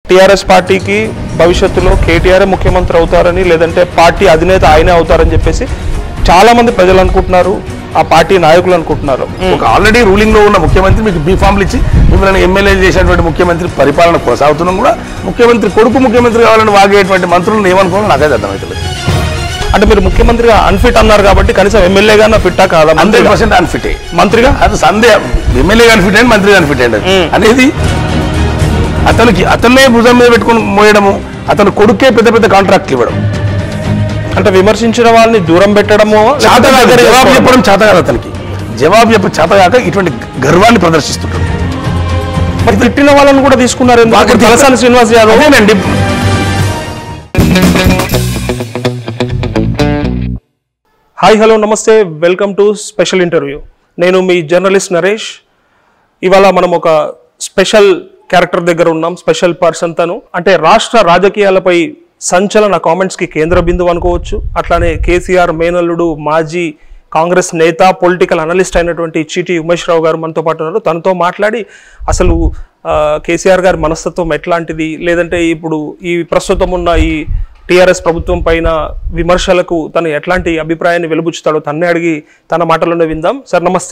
TRS పార్టీకి భవిష్యత్తులో కేటీఆర్ ముఖ్యమంత్రి అవుతారని లేదంటే పార్టీ అధినేత ఆయనే అవుతారని చెప్పేసి చాలా మంది ప్రజలు అనుకుంటున్నారు ఆ పార్టీ నాయకులు అనుకుంటున్నారు ఒక ఆల్రెడీ రూలింగ్ లో ఉన్న ముఖ్యమంత్రి మీకు బీ ఫామ్లు ఇచ్చి మిమ్మల్ని ఎమ్మెల్యే చేసినటువంటి ముఖ్యమంత్రి పరిపాలన కొనసాగుతున్నాం కూడా ముఖ్యమంత్రి కొడుకు ముఖ్యమంత్రి కావాలని వాగేటువంటి మంత్రులను ఏమనుకోవాలో నాకైతే అర్థమవుతుంది అంటే మీరు ముఖ్యమంత్రిగా అన్ఫిట్ అన్నారు కాబట్టి కనీసం ఎమ్మెల్యేగా ఫిట్టా కాదా హండ్రెడ్ మంత్రిగా పర్సెంట్ అన్ఫిటే మంత్రిగా అది సందేహం ఎమ్మెల్యే అన్ఫిట్ అండి మంత్రి అన్ఫిట్ అండి అనేది అతనికి అతన్నే భుజం మీద పెట్టుకొని మోయడము అతను కొడుకే పెద్ద పెద్ద కాంట్రాక్ట్లు ఇవ్వడం అంటే విమర్శించిన వాళ్ళని దూరం పెట్టడమో చేత లేకపోతే కాదు, దగ్గర జవాబు చేసుకోవడమో? చెప్పడం చేత కాదు అతనికి జవాబు చెప్ప చేత కాక ఇటువంటి గర్వాన్ని ప్రదర్శిస్తుంటాడు మరి తిట్టిన వాళ్ళని కూడా తీసుకున్నారు ఎందుకు? బాగా ఇప్పుడు తలసాని శ్రీనివాస్ యాదవ్ అదేనండి హాయ్ హలో నమస్తే వెల్కమ్ టు స్పెషల్ ఇంటర్వ్యూ నేను మీ జర్నలిస్ట్ నరేష్ ఇవాళ మనం ఒక స్పెషల్ క్యారెక్టర్ దగ్గర ఉన్నాం స్పెషల్ పర్సన్ తను అంటే రాష్ట్ర రాజకీయాలపై సంచలన కామెంట్స్కి కేంద్ర బిందువు అనుకోవచ్చు అట్లానే కేసీఆర్ మేనల్లుడు మాజీ కాంగ్రెస్ నేత పొలిటికల్ అనలిస్ట్ అయినటువంటి చిటి ఉమేష్ రావు గారు మనతో పాటు ఉన్నారు తనతో మాట్లాడి అసలు ఆ, కేసీఆర్ గారి మనస్తత్వం ఎట్లాంటిది లేదంటే ఇప్పుడు ఈ ప్రస్తుతం ఉన్న ఈ టీఆర్ఎస్ ప్రభుత్వం పైన విమర్శలకు తను ఎట్లాంటి అభిప్రాయాన్ని వెలుబుచ్చుతాడో తన్నే అడిగి తన మాటలోనే విందాం సార్ నమస్తే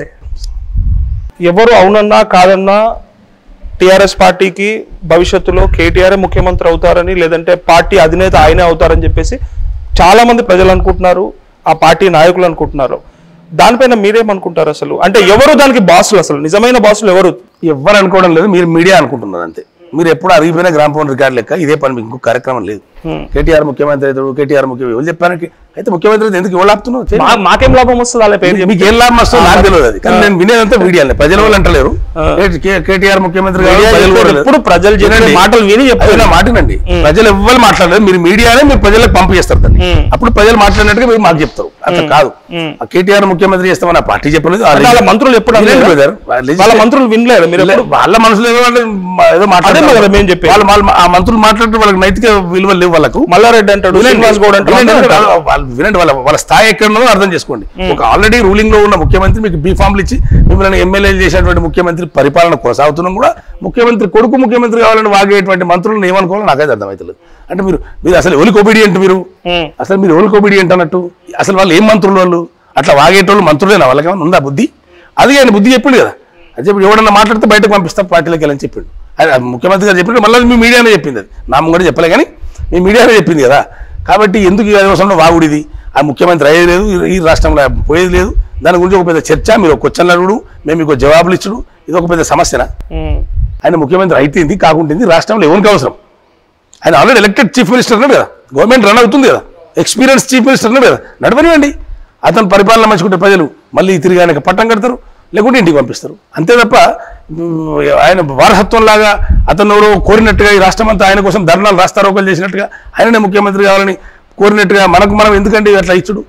ఎవరు అవునన్నా కాదన్నా టీఆర్ఎస్ పార్టీకి భవిష్యత్తులో కేటీఆర్ ముఖ్యమంత్రి అవుతారని లేదంటే పార్టీ అధినేత ఆయనే అవుతారని చెప్పేసి చాలా మంది ప్రజలు అనుకుంటున్నారు ఆ పార్టీ నాయకులు అనుకుంటున్నారు దానిపైన మీరేమనుకుంటారు అసలు అంటే ఎవరు దానికి బాసులు అసలు నిజమైన బాసులు ఎవరు ఎవ్వరు అనుకోవడం లేదు మీరు మీడియా అనుకుంటున్నారు అంతే మీరు ఎప్పుడు అరిగిపోయిన గ్రామ ఫోన్ రికార్డు లెక్క ఇదే పని మీకు ఇంకో కార్యక్రమం లేదు కేటీఆర్ ముఖ్యమంత్రి అవుతాడు కేటీఆర్ ముఖ్యమంత్రి ఎవరు చెప్పానికి అయితే ముఖ్యమంత్రి అయితే ఎందుకు ఎవరు ఆపుతున్నావు చేయండి. మా- మాకేం లాభం వస్తుంది అలా పేరు చెప్పి మీకు ఏం లాభం వస్తుందో నాకు తెలియదు అది కానీ నేను వినేదంతా మీడియానే ప్రజల వాళ్ళు అంటలేరు కే- కేటీఆర్ ముఖ్యమంత్రి కావాలి, మీడియా ప్రజలు కూడా చెప్పేది లేదు. ఎప్పుడు ప్రజలు చెప్పే వినండి. మాటలు విని చెప్తారు. అది నా మాటనండి ప్రజలు ఎవ్వరు మాట్లాడలేదు మీరు మీడియానే మీరు ప్రజలకు పంపు చేస్తారు దాన్ని అప్పుడు ప్రజలు మాట్లాడినట్టుగా మీరు మాకు చెప్తారు అట్లా కాదు ఆ కేటీఆర్ ముఖ్యమంత్రి చేస్తామని ఆ పార్టీ చెప్పలేదు ఆ వాళ్ళ మంత్రులు ఎప్పుడు వినండి అనలేదా? brother. వాళ్ళ మంత్రులు వినలేరు మీరు ఎప్పుడు వాళ్ళ మనసులో ఏదో అంటే మా- ఏదో అదే మాట్లాడారు కదా మేము చెప్పేది. వాళ్ళు వాళ్ళు ఆ మంత్రులు మాట్లాడితే వాళ్ళకి నైతిక విలువలు లేవు వాళ్ళకు మల్లారెడ్డి అంటాడు వినండి. శ్రీనివాస్ గౌడ్ అంటాడు వినండి. అందరూ అంటారు. వాళ్ళ- వాళ్ళ- వినండి వాళ్ళ వాళ్ళ స్థాయి ఎక్కడ ఉన్నదో అర్థం చేసుకోండి ఒక ఆల్రెడీ రూలింగ్ లో ఉన్న ముఖ్యమంత్రి మీకు బీ ఫామ్లు ఇచ్చి మిమ్మల్ని ఎమ్మెల్యే చేసినటువంటి ముఖ్యమంత్రి పరిపాలన కొనసాగుతున్నాం కూడా ముఖ్యమంత్రి కొడుకు ముఖ్యమంత్రి కావాలని వాగేటువంటి మంత్రులను ఏమనుకోవాలో నాకైతే అర్థమవుతుంది అంటే మీరు మీరు అసలు ఎవరికి ఒబీడియంట్ మీరు ఉమ్. అసలు మీరు ఎవరికి ఒబీడియంట్ అన్నట్టు అసలు వాళ్ళు ఏం మంత్రులు వాళ్ళు అట్లా వాగేటోళ్ళు మంత్రులేనా వాళ్ళకి ఏమైనా ఉందా బుద్ధి అది ఆయన బుద్ధి చెప్పిండు కదా అది చెప్పి ఎవడన్నా మాట్లాడితే బయటకు పంపిస్తా పార్టీలోకి వెళ్ళని చెప్పిండు అది ఆ ముఖ్యమంత్రి గారు చెప్పిండు మళ్ళీ మీ మీడియానే చెప్పింది అది నా కూడా చెప్పలే కానీ మీ మీడియానే చెప్పింది కదా కాబట్టి ఎందుకు ఈ అవసరంలో వాగుడిది ఆ ముఖ్యమంత్రి అయ్యేది లేదు ఈ- ఈ రాష్ట్రంలో పోయేది లేదు దాని గురించి ఒక పెద్ద చర్చ మీరు ఒక క్వశ్చన్లు అడుగుడు మేము మీకు జవాబులు ఇచ్చుడు ఇది ఒక పెద్ద సమస్యనా ఉమ్. ఆయన ముఖ్యమంత్రి అయితేంది కాకుంటుంది రాష్ట్రంలో ఎవరికి అవసరం ఆయన ఆల్రెడీ ఎలక్టెడ్ చీఫ్ మినిస్టర్ అన్నాడు కదా గవర్నమెంట్ రన్ అవుతుంది కదా ఎక్స్పీరియన్స్ చీఫ్ మినిస్టర్ అన్నాడు కదా నడవనివ్వండి అతను పరిపాలన మంచుకుంటే ప్రజలు మళ్ళీ తిరిగి ఆయనకు పట్టం కడతారు లేకుంటే ఇంటికి పంపిస్తారు అంతే తప్ప ఉమ్, ఆయన వారసత్వం లాగా అతను ఎవరో కోరినట్టుగా ఈ రాష్ట్రం అంతా ఆయన కోసం ధర్నాలు రాస్తారోకలు చేసినట్టుగా ఆయననే ముఖ్యమంత్రి కావాలని కోరినట్టుగా మనకు మనం ఎందుకండి అట్లా ఇచ్చుడు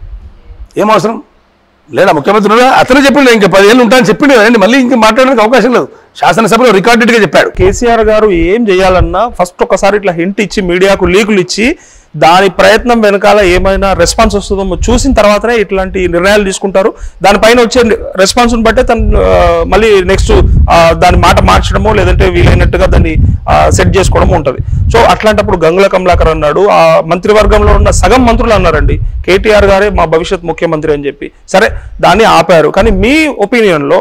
ఏం అవసరం లేదా ముఖ్యమంత్రి ఉన్నాడా? అతనే చెప్పిండు ఇంకా పదిహేళ్ళు ఉంటానని చెప్పిండు కదండి మళ్ళీ ఇంకా మాట్లాడడానికి అవకాశం లేదు శాసనసభలో రికార్డెడ్ గా చెప్పాడు కేసీఆర్ గారు ఏం చేయాలన్నా ఫస్ట్ ఒకసారి ఇట్లా హింట్ ఇచ్చి మీడియాకు లీకులు ఇచ్చి దాని ప్రయత్నం వెనకాల ఏమైనా రెస్పాన్స్ వస్తుందో చూసిన తర్వాతనే ఇట్లాంటి నిర్ణయాలు తీసుకుంటారు దానిపైన వచ్చే రెస్పాన్స్ని బట్టే తను ఆ, మళ్ళీ నెక్స్ట్ దాని మాట మార్చడమో లేదంటే వీలైనట్టుగా దాన్ని సెట్ చేసుకోవడమో ఉంటుంది సో అట్లాంటప్పుడు గంగుల కమలాకర్ అన్నాడు ఆ మంత్రివర్గంలో ఉన్న సగం మంత్రులు అన్నారండి కేటీఆర్ గారే మా భవిష్యత్ ముఖ్యమంత్రి అని చెప్పి సరే దాన్ని ఆపారు కానీ మీ ఒపీనియన్లో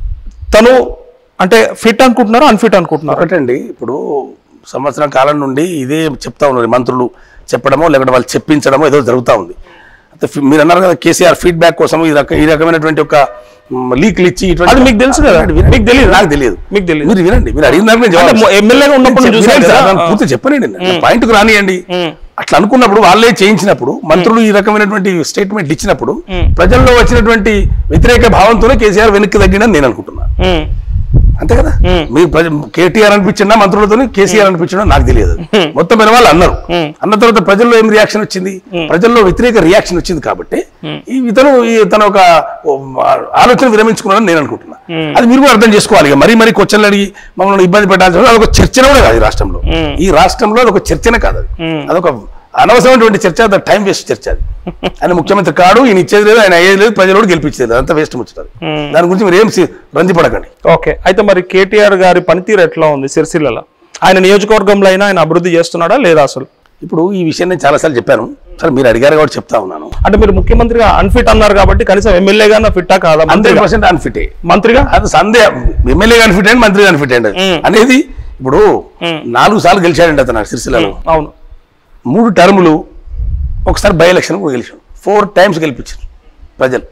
తను అంటే ఫిట్ అనుకుంటున్నారా అన్ఫిట్ అనుకుంటున్నారా ఒకటండి ఇప్పుడు సంవత్సరం కాలం నుండి ఇదే చెప్తా ఉన్నారు మంత్రులు చెప్పడమో లేకుంటే వాళ్ళు చెప్పించడమో ఏదో జరుగుతూ ఉంది అయితే ఫి- మీరు అన్నారు కదా కేసీఆర్ ఫీడ్బ్యాక్ కోసం ఈ రక ఈ రకమైనటువంటి ఒక లీక్లు ఇచ్చి ఇటువంటి అది మీకు తెలుసు కదా? వినండి, మీకు తెలియదు? నాకు తెలియదు మీకు తెలియదు? మీరు వినండి మీరు అడిగిన దానికి నేను జవాబు అంటే మొ- ఎమ్మెల్యేగా ఉన్నప్పుడు నేను చూశారు వినండి సార్, కదా? నన్ను పూర్తి చెప్పనండి పాయింట్ కు రానియండి అట్లా అనుకున్నప్పుడు వాళ్ళే చేయించినప్పుడు మంత్రులు ఈ రకమైనటువంటి స్టేట్మెంట్ ఇచ్చినప్పుడు ప్రజల్లో వచ్చినటువంటి వ్యతిరేక భావంతోనే కేసీఆర్ వెనక్కి తగ్గినని నేను అనుకుంటున్నాను ఉమ్, అంతే కదా మీరు ప్రజ- కేటీఆర్ అనిపించినా మంత్రులతో కేసీఆర్ అనిపించినా నాకు తెలియదు మొత్తం మీద వాళ్ళు అన్నారు అన్న తర్వాత ప్రజల్లో ఏం రియాక్షన్ వచ్చింది ప్రజల్లో వ్యతిరేక రియాక్షన్ వచ్చింది కాబట్టి ఈ ఇతను ఈ తన ఒక ఓ, ఆలోచన విరమించుకున్నాడని నేను అనుకుంటున్నా అది మీరు కూడా అర్థం చేసుకోవాలి ఇక మరీ మరీ క్వశ్చన్లు అడిగి మమ్మల్ని ఇబ్బంది పెట్టాల్సిన అది ఒక చర్చన కూడా కాదు ఈ రాష్ట్రంలో ఈ రాష్ట్రంలో అది ఒక చర్చన కాదు అది అదొక అనవసరమైనటువంటి చర్చ అది టైం వేస్ట్ చర్చ అది ఆయన ముఖ్యమంత్రి కాడు ఈయన ఇచ్చేది లేదు ఆయన అయ్యేది లేదు ప్రజలు కూడా గెలిపించేది లేదు అంత వేస్ట్ ముచ్చుతారు దాని గురించి మీరు ఏం సి- రంది పడకండి ఓకే అయితే మరి కేటీఆర్ గారి పనితీరు ఎట్లా ఉంది సిరిసిల్లలో ఆయన నియోజకవర్గంలో అయినా ఆయన అభివృద్ధి చేస్తున్నాడా లేదా అసలు ఇప్పుడు ఈ విషయం నేను చాలాసార్లు చెప్పాను సరే మీరు అడిగారు కాబట్టి చెప్తా ఉన్నాను అంటే మీరు ముఖ్యమంత్రిగా అన్ఫిట్ అన్నారు కాబట్టి కనీసం ఎమ్మెల్యేగా ఫిట్టా కాదా హండ్రెడ్ మంత్రిగా పర్సెంట్ అన్ఫిటే మంత్రిగా అది సందేహం ఎమ్మెల్యే అన్ఫిట్ అండి మంత్రి అన్ఫిట్ అండి మ్మ్. అనేది ఇప్పుడు మ్మ్. నాలుగు సార్లు గెలిచాడండి అతను సిరిసిల్లలో అవును మూడు టర్ములు ఒకసారి బై ఎలక్షన్ కూడా గెలిచాడు ఫోర్ టైమ్స్ గెలిపించారు ప్రజలు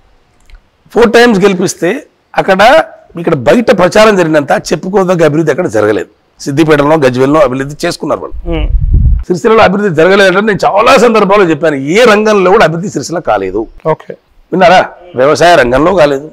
ఫోర్ టైమ్స్ గెలిపిస్తే అక్కడ ఇక్కడ బయట ప్రచారం జరిగినంత చెప్పుకోదగ్గ అభివృద్ధి అక్కడ జరగలేదు సిద్దిపేటలో గజ్వేల్లో అభివృద్ధి చేసుకున్నారు వాళ్ళు ఉమ్. సిరిసిల్లలో అభివృద్ధి జరగలేదంటే నేను చాలా సందర్భాల్లో చెప్పాను ఏ రంగంలో కూడా అభివృద్ధి సిరిసిల్ల కాలేదు ఓకే విన్నారా వ్యవసాయ రంగంలో కాలేదు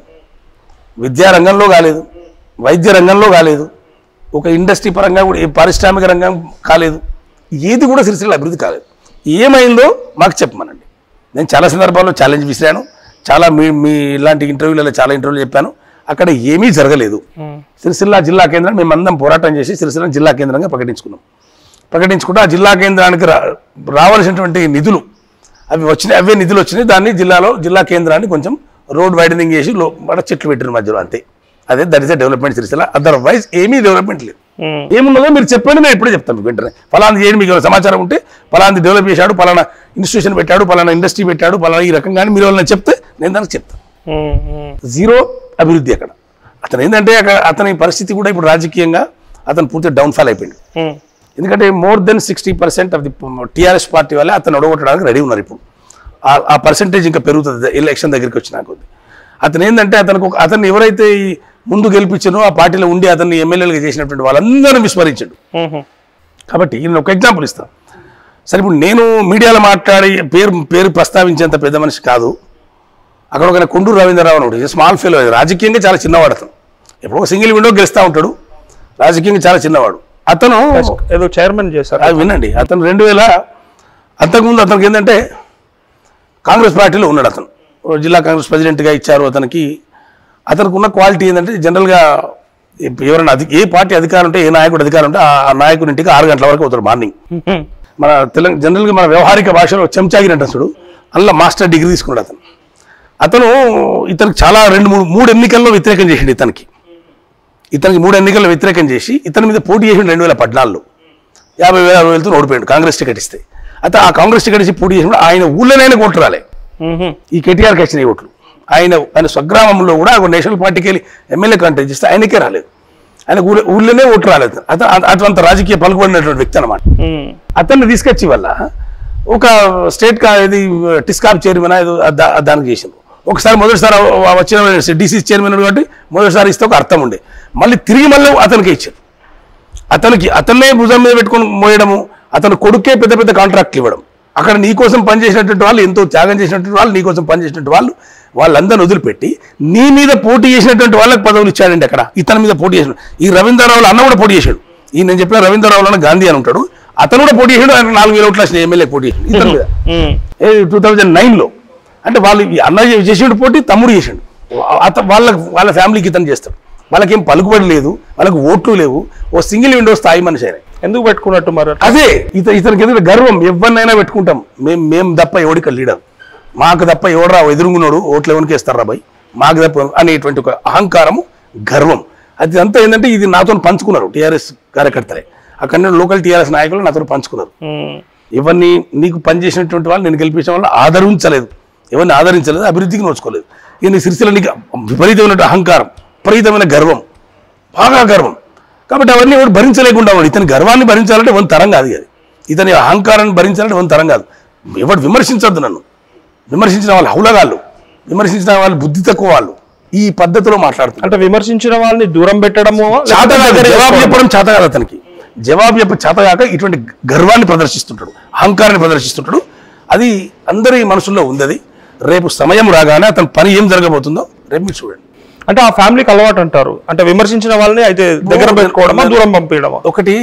విద్యా రంగంలో కాలేదు వైద్య రంగంలో కాలేదు ఒక ఇండస్ట్రీ పరంగా కూడా ఏ పారిశ్రామిక రంగం కాలేదు ఏది కూడా సిరిసిల్ల అభివృద్ధి కాలేదు ఏమైందో మాకు చెప్పమనండి నేను చాలా సందర్భాల్లో ఛాలెంజ్ విసిరాను చాలా మీ మీ ఇలాంటి ఇంటర్వ్యూలలో చాలా ఇంటర్వ్యూలు చెప్పాను అక్కడ ఏమీ జరగలేదు ఉమ్. సిరిసిల్ల జిల్లా కేంద్రం మేమందరం పోరాటం చేసి సిరిసిల్ల జిల్లా కేంద్రంగా ప్రకటించుకున్నాం ప్రకటించుకుంటే ఆ జిల్లా కేంద్రానికి రా రావాల్సినటువంటి నిధులు అవి వచ్చినాయి అవే నిధులు వచ్చినాయి దాన్ని జిల్లాలో జిల్లా కేంద్రాన్ని కొంచెం రోడ్ వైడనింగ్ చేసి లో అక్కడ చెట్లు పెట్టిన మధ్యలో అంతే అదే that is development Sircilla otherwise ఏమీ డెవలప్మెంట్ లేదు ఉమ్. ఏమున్నదో మీరు చెప్పండి నేను ఇప్పుడే చెప్తాను మీకు వెంటనే ఫలాంది చేయండి మీకు ఏమైనా సమాచారం ఉంటే ఫలాంది డెవలప్ చేశాడు ఫలానా ఇన్స్టిట్యూషన్ పెట్టాడు ఫలానా ఇండస్ట్రీ పెట్టాడు ఫలానా ఈ రకంగా మీరు వాళ్ళని చెప్తే నేను దానికి చెప్తాను ఉమ్. ఉమ్. జీరో అభివృద్ధి అక్కడ అతను ఏంటంటే అక్కడ అతని పరిస్థితి కూడా ఇప్పుడు రాజకీయంగా అతను పూర్తిగా డౌన్ఫాల్ అయిపోయింది ఉమ్. ఎందుకంటే more than sixty percent of the TRS party వల్లే అతను ఒడగొట్టడానికి రెడీ ఉన్నారు ఇప్పుడు ఆ- ఆ పర్సంటేజ్ ఇంకా పెరుగుతుంది ఎలక్షన్ దగ్గరికి వచ్చిన కొద్ది అతను ఏంటంటే అతనికి ఒక అతన్ని ఎవరైతే ఈ ముందు గెలిపించానో ఆ పార్టీలో ఉండి అతన్ని ఎమ్మెల్యేలుగా చేసినటువంటి వాళ్ళందరూ విస్మరించాడు ఉమ్. కాబట్టి నేను ఒక ఎగ్జాంపుల్ ఇస్తాను సరే ఇప్పుడు నేను మీడియాలో మాట్లాడి పేరు పేరు ప్రస్తావించేంత పెద్ద మనిషి కాదు అక్కడ ఒక కొండూరు రవీంద్రరావు అని ఒకటి స్మాల్ ఫెలో రాజకీయంగా చాలా చిన్నవాడు అతను ఎప్పుడో సింగిల్ విండో గెలుస్తూ ఉంటాడు రాజకీయంగా చాలా చిన్నవాడు అతను ఏదో చైర్మన్ చేశారు అది వినండి అతను రెండు వేల అంతకుముందు అతనికి ఏంటంటే కాంగ్రెస్ పార్టీలో ఉన్నాడు అతను ఓ జిల్లా కాంగ్రెస్ ప్రెసిడెంట్గా ఇచ్చారు అతనికి అతనికి ఉన్న క్వాలిటీ ఏంటంటే జనరల్గా ఎవరైనా అధి ఏ పార్టీ అధికారం ఉంటే ఏ నాయకుడు అధికారం ఉంటే ఆ- ఆ నాయకుడి ఇంటికి ఆరు గంటల వరకు అవుతాడు మార్నింగ్ ఉమ్. మన తెలంగాణ జనరల్గా మన వ్యవహారిక భాషలో చెంచాగిరి అంటారు చూడు అందులో మాస్టర్ డిగ్రీ తీసుకున్నాడు అతను అతను ఇతనికి చాలా రెండు మూడు మూడు ఎన్నికల్లో వ్యతిరేకం చేసిండు ఇతనికి ఇతనికి మూడు ఎన్నికల్లో వ్యతిరేకం చేసి ఇతని మీద పోటీ చేసిండు రెండు వేల పద్నాలుగులో యాభై వేల అరవై వేలతో ఓడిపోయాడు కాంగ్రెస్ టికెట్ ఇస్తే అయితే ఆ కాంగ్రెస్ టికెట్ ఇచ్చి పోటీ చేసినప్పుడు ఆయన ఊళ్ళోనైనా ఓట్లు రాలే ఉమ్. ఈ కేటీఆర్కి వచ్చినాయి ఓట్లు ఆయన ఆయన స్వగ్రామంలో కూడా ఒక నేషనల్ పార్టీకి వెళ్ళి ఎమ్మెల్యే కంటెస్ట్ చేస్తే ఆయనకే రాలేదు ఆయన ఊళ్ళో ఊళ్ళోనే ఓట్లు రాలేదు అతను అటువంటి రాజకీయ పలుకుబడినటువంటి వ్యక్తి అనమాట ఉమ్. అతన్ని తీసుకొచ్చి వల్ల ఒక స్టేట్ కా ఇది టిస్కాప్ చైర్మన్ ఏదో దా- దానికి చేసిండు ఒకసారి మొదటిసారి వ- వచ్చిన డీసీ చైర్మన్ కాబట్టి మొదటిసారి ఇస్తే ఒక అర్థం ఉండే మళ్ళీ తిరిగి మళ్ళీ అతనికి ఇచ్చారు అతనికి అతన్నే భుజం మీద పెట్టుకొని మోయడము అతని కొడుకే పెద్ద పెద్ద కాంట్రాక్ట్లు ఇవ్వడం అక్కడ నీ కోసం పనిచేసినటువంటి వాళ్ళు ఎంతో త్యాగం చేసినటువంటి వాళ్ళు నీ కోసం పనిచేసినటువంటి వాళ్ళు వాళ్ళందరిని వదిలిపెట్టి నీ మీద పోటీ చేసినటువంటి వాళ్ళకి పదవులు ఇచ్చాడండి అక్కడ ఇతని మీద పోటీ చేసిన ఈ రవీంద్రరావులు అన్న కూడా పోటీ చేశాడు ఈ నేను చెప్పిన రవీంద్రరావులు అన్న గాంధీ అని ఉంటాడు అతను కూడా పోటీ చేశాడు ఆయన నాలుగు వేల ఓట్ల ఎమ్మెల్యే పోటీ చేశాడు ఇతని మీద ఉమ్. టూ థౌజండ్ నైన్లో అంటే వాళ్ళు ఈ అన్న చేసాడు పోటీ తమ్ముడు చేసాడు అత వాళ్ళ వాళ్ళ ఫ్యామిలీకి ఇతను చేస్తాడు వాళ్ళకేం పలుకుబడి లేదు వాళ్ళకి ఓట్లు లేవు ఓ సింగిల్ విండో స్థాయి మనిషి ఆయన ఎందుకు పెట్టుకున్నట్టు మరి అట్లా? అదే ఇత ఇతనికి ఎందుకంటే గర్వం ఎవరినైనా పెట్టుకుంటాం మేము మేము తప్ప ఎవడిక లీడర్ మాకు తప్ప ఎవడరా ఎదురుగున్నాడు ఓట్లు ఎవరికి వేస్తారా బాయ్ మాకు తప్ప అనేటువంటి ఒక అహంకారము గర్వం అది అంతా ఏంటంటే ఇది నాతో పంచుకున్నారు టీఆర్ఎస్ కార్యకర్తలే అక్కడ లోకల్ టీఆర్ఎస్ నాయకులు నాతో పంచుకున్నారు ఉమ్. ఎవరిని నీకు పనిచేసినటువంటి వాళ్ళు నేను గెలిపించిన వాళ్ళు ఆదరించలేదు ఎవరిని ఆదరించలేదు అభివృద్ధికి నోచుకోలేదు ఈయన సిరిసిల్ల నీకు విపరీతమైన అహంకారం విపరీతమైన గర్వం బాగా గర్వం కాబట్టి అవన్నీ ఎవరు భరించలేకుండా ఉన్నాడు ఇతని గర్వాన్ని భరించాలంటే వన్ తరం కాదు అది ఇతని అహంకారాన్ని భరించాలంటే వన్ తరం కాదు ఎవరు విమర్శించొద్దు నన్ను విమర్శించిన వాళ్ళు హౌలగాళ్ళు విమర్శించిన వాళ్ళు బుద్ధి తక్కువ వాళ్ళు ఈ పద్ధతిలో మాట్లాడుతున్నారు అంటే విమర్శించిన వాళ్ళని దూరం పెట్టడమో చేత లేకపోతే కాదు దగ్గర జవాబు చేసుకోవడమో? చెప్పడం చేత కాదు అతనికి జవాబు చెప్ప చేత కాక ఇటువంటి గర్వాన్ని ప్రదర్శిస్తుంటాడు అహంకారాన్ని ప్రదర్శిస్తుంటాడు అది అందరి మనసుల్లో ఉంది అది రేపు సమయం రాగానే అతని పని ఏం జరగబోతుందో రేపు మీరు చూడండి అంటే ఆ ఫ్యామిలీకి అలవాటు అంటారు అంటే విమర్శించిన వాళ్ళని అయితే దగ్గర పెట్టుకోవడమా దూరం పంపించడమా ఒకటి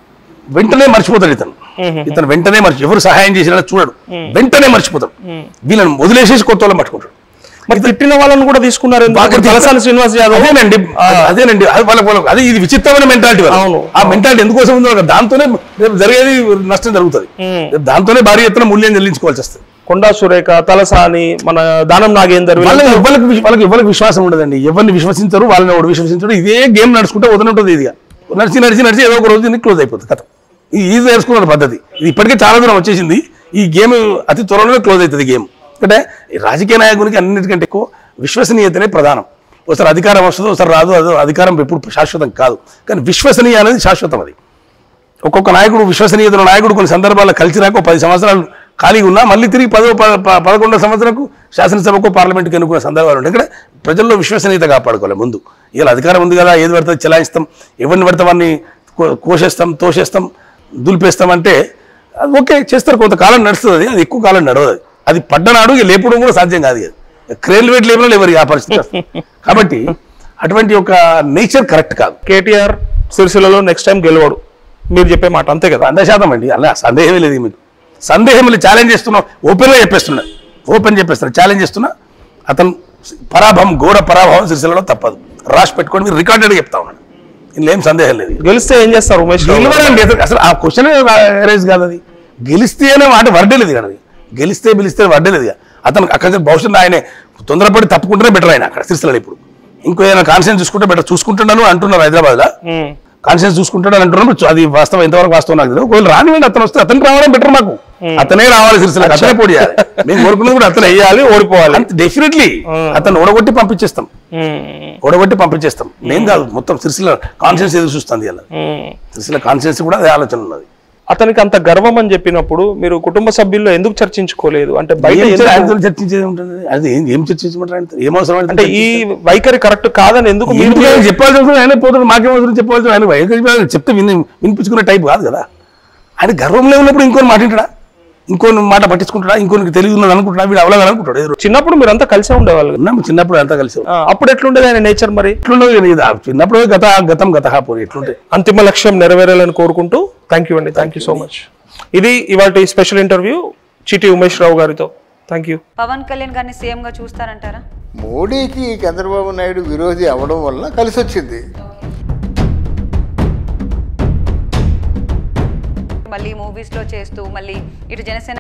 వెంటనే మర్చిపోతాడు ఇతను ఇతను వెంటనే మర్చి ఎవరు సహాయం చేసినా చూడడు వెంటనే మర్చిపోతాడు వీళ్ళని వదిలేసేసి కొత్త వాళ్ళని పట్టుకుంటాడు మరి తిట్టిన వాళ్ళని కూడా తీసుకున్నారు ఎందుకు? బాగా తిట్టారు. తలసాని శ్రీనివాస్ యాదవ్ అదేనండి అదేనండి అది వాళ్ళ వాళ్ళ అదే ఇది విచిత్రమైన మెంటాలిటీ అవును. ఆ మెంటాలిటీ ఎందుకోసం ఉందో వాళ్ళకి దాంతోనే రేపు జరిగేది నష్టం జరుగుతుంది మ్మ్. రేపు దాంతోనే భారీ ఎత్తున మూల్యం చెల్లించుకోవాల్సి వస్తుంది కొండా సురేఖ తలసాని మన దానం నాగేందర్ వాళ్ళకి వీళ్ళంతా- ఎవరికి విశ్వ- వాళ్ళకి ఎవరికి విశ్వాసం ఉండదండి ఎవరిని విశ్వసించరు వాళ్ళని ఎవరు విశ్వసించరు ఇదే గేమ్ నడుచుకుంటే వదిలి ఉంటుంది ఇది నడిచి నడిచి నడిచి ఏదో ఒక రోజు దీనికి క్లోజ్ అయిపోతుంది కథ ఇది ఈజీ నేర్చుకున్న పద్ధతి ఇది ఇప్పటికే చాలా దూరం వచ్చేసింది ఈ గేమ్ అతి త్వరలోనే క్లోజ్ అవుతుంది గేమ్ అంటే ఈ రాజకీయ నాయకునికి అన్నిటికంటే ఎక్కువ విశ్వసనీయతనే ప్రధానం ఒకసారి అధికారం వస్తుంది ఒకసారి రాదు అది అధికారం ఎప్పుడు శాశ్వతం కాదు కానీ విశ్వసనీయ అనేది శాశ్వతం అది ఒక్కొక్క నాయకుడు విశ్వసనీయతల నాయకుడు కొన్ని సందర్భాల్లో కలిసి రాక ఒక పది సంవత్సరాలు ఖాళీగా ఉన్నా మళ్ళీ తిరిగి పదో ప- ప- పదకొండో సంవత్సరంకు శాసనసభకు పార్లమెంట్కి ఎన్నుకునే సందర్భాలు ఉంటాయి ఇక్కడ ప్రజల్లో విశ్వసనీయత కాపాడుకోవాలి ముందు ఇలా అధికారం ఉంది కదా ఏది పడితే చెలాయిస్తాం ఎవరిని పడితే వాడిని కో- కోసేస్తాం తోసేస్తాం దులిపేస్తాం అంటే అది ఓకే చేస్తారు కొంతకాలం నడుస్తుంది అది అది ఎక్కువ కాలం నడవదు అది. అది పడ్డనాడు ఇక లేపడం కూడా సాధ్యం కాదు అది క్రేన్ వెయిట్ లేపినా ఎవరికి ఆ పరిస్థితి వస్తుంది. కాబట్టి అటువంటి ఒక నేచర్ కరెక్ట్ కాదు కేటీఆర్ సిరిసిల్లలో నెక్స్ట్ టైం గెలవడు మీరు చెప్పే మాట అంతే కదా వంద శాతం అండి అలా సందేహమే లేదు మీకు సందేహం లేదు ఛాలెంజ్ చేస్తున్నా ఓపెన్గా చెప్పేస్తున్నా ఓపెన్ చెప్పేస్తున్నా ఛాలెంజ్ చేస్తున్నా అతను పరాభవం ఘోర పరాభవం సిరిసిల్లలో తప్పదు రాసి పెట్టుకొని మీరు రికార్డెడ్ చెప్తా ఉన్నాను ఇందులో ఏం సందేహం లేదు గెలిస్తే ఏం చేస్తారు ఉమేష్ రావు గారు? గెలవరండి అసలు- అసలు ఆ క్వశ్చన్ రైజ్ కాదు అది గెలిస్తే అనే మాట వర్డలేదు కదా అది గెలిస్తే పిలిస్తే వర్డలేదు ఇక. అతను అక్కడ భవిష్యత్తు ఆయనే తొందరపడి తప్పుకుంటేనే బెటర్ ఆయన అక్కడ సిరిసిల్లలో ఇప్పుడు ఇంకో ఏదైనా కాన్ఫిడెన్స్ చూసుకుంటే బెటర్ చూసుకుంటున్నాను అంటున్నారు హైదరాబాద్లో ఉమ్. కాన్షియస్ చూసుకుంటాడు అని అంటున్నాడు అది వాస్తవం ఎంతవరకు వాస్తవం నాకు తెలియదు ఒకవేళ రానివ్వండి అతను వస్తే అతనికి రావడం బెటర్ మాకు అతనే రావాలి సిరిసిల్ల అతనే పోటీ చేయాలి మేము కోరుకున్నది కూడా అతనే వేయాలి ఓడిపోవాలి అంత డెఫినెట్లీ అతను ఓడగొట్టి పంపించేస్తాం ఉమ్. ఓడగొట్టి పంపించేస్తాం నేను కాదు మొత్తం సిరిసిల్ల కాన్షియన్స్ ఎదురు చూస్తుంది అలా ఉమ్. సిరిసిల్ల కాన్షియన్స్ కూడా అదే ఆలోచన ఉన్నది అతనికి అంత గర్వం అని చెప్పినప్పుడు మీరు కుటుంబ సభ్యుల్లో ఎందుకు చర్చించుకోలేదు అంటే బయట ఏం ఎందుకు- చే- ఆయనతో చర్చించేది ఉంటుంది అది ఏం ఏం చర్చించమంటారు ఆయనతో? ఏం అవసరం ఆయనతో అంటే ఈ వైఖరి కరెక్ట్ కాదని ఎందుకు మీరు ఎందుకు ఆయన చెప్పాల్సి వస్తుంది ఆయన పోతాడు మాకేం అవసరం చెప్పాల్సి వస్తుంది? ఆయన వైఖరి చెప్తే విని వినిపించుకునే టైప్ కాదు కదా ఆయన గర్వంలో ఉన్నప్పుడు ఇంకోని మాట వింటాడా ఇంకోని మాట పట్టించుకుంటాడా ఇంకోనికి తెలివి ఉన్నది అనుకుంటాడా వీడు అవలేదు అనుకుంటాడు ఎదురు చిన్నప్పుడు మీరంతా కలిసే ఉండేవాళ్ళు కదా. ఉన్నాము చిన్నప్పుడు అంతా కలిసి ఆ, అప్పుడు ఎట్లుండేది ఆయన నేచర్ మరి ఎట్లుండదు కానీ ఇది ఆ చిన్నప్పుడు గత గతం గత పోయి ఎట్లుంటే అంతిమ లక్ష్యం నెరవేరాలని కోరుకుంటూ థ్యాంక్ యూ అండి థ్యాంక్ యూ సో మచ్ ఇది ఇవాటి స్పెషల్ ఇంటర్వ్యూ చిటి ఉమేష్ రావు గారితో థ్యాంక్ యూ పవన్ కళ్యాణ్ గారిని సీఎం గా చూస్తారంటారా మోడీకి చంద్రబాబు నాయుడు విరోధి అవ్వడం వల్ల కలిసి వచ్చింది మళ్ళీ మూవీస్ లో చేస్తూ మళ్ళీ ఇటు జనసేన